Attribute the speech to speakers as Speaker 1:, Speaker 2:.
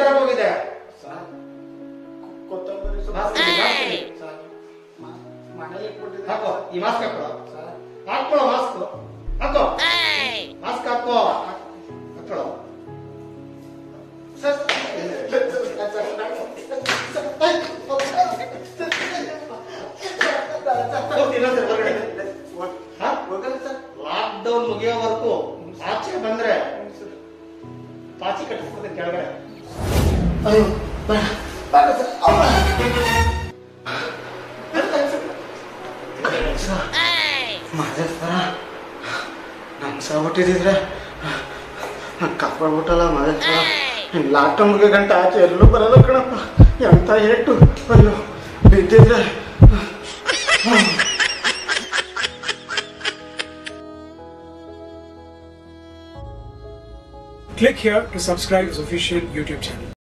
Speaker 1: ಹೋಗಿದೆ
Speaker 2: ಸರ್ ಕೊತ್ತಂಬರಿ
Speaker 1: ಮಾಸ್ಕ್
Speaker 2: ಸೊಪ್ಪು
Speaker 1: ಇದೆ, ಮಾಸ್ಕ್ ಇದೆ.
Speaker 2: ಸರ್ ಮ- ಮನೇಲಿ ಇಟ್ಬಿಟ್ಟಿದ್ದೆ
Speaker 1: ಹಾಕೋ ಈ ಮಾಸ್ಕ್ ಹಾಕೊಳ್ಳೋ
Speaker 2: ಸರ್
Speaker 1: ಹಾಕೊಳ್ಳೋ ಮಾಸ್ಕ್ ಹಾಕೋ ಮಾಸ್ಕ್ ಹಾಕೋ ಹಾಕೊಳ್ಳೋ
Speaker 2: ಸರ್
Speaker 1: ಹೋಗ್ತೀನಿ ಇನ್ನೊಂದ್ಸರಿ ಹೊರಗಡೆ ಹಾ?
Speaker 2: ಹೋಗಲ್ಲ ಸರ್
Speaker 1: ಲಾಕ್ಡೌನ್ ಮುಗಿಯೋವರೆಗೂ ಆಚೆ ಬಂದ್ರೆ ಪಾಚಿ ಕಟ್ಟಿಸ್ಬಿಡ್ತೀನಿ ಕೆಳಗಡೆ
Speaker 2: ಅಯ್ಯೋ ಬೇಡ ಬೇಡ ಸರ್ ಅವ್ವ. ಸರ್, ಮಾದೇ ಸರ ನಮ್ಸಾಗ್ಬಿಟ್ಟಿದ್ರೆ ನಾನು ಕಾಪಾಡ್ಬಿಟ್ಟಲ್ಲ ಮಾದೇ ಸರ ಲಾಕ್ಡೌನ್ ಮುಗಿಯೋ ಗಂಟೆ ಆಚೆ ಎಲ್ಲೂ ಬರಲ್ಲ ಕಣಪ್ಪ ಎಂತ ಏಟು ಅಯ್ಯೋ ಬಿದ್ದಿದ್ರೆ
Speaker 3: Click here to subscribe his official YouTube channel.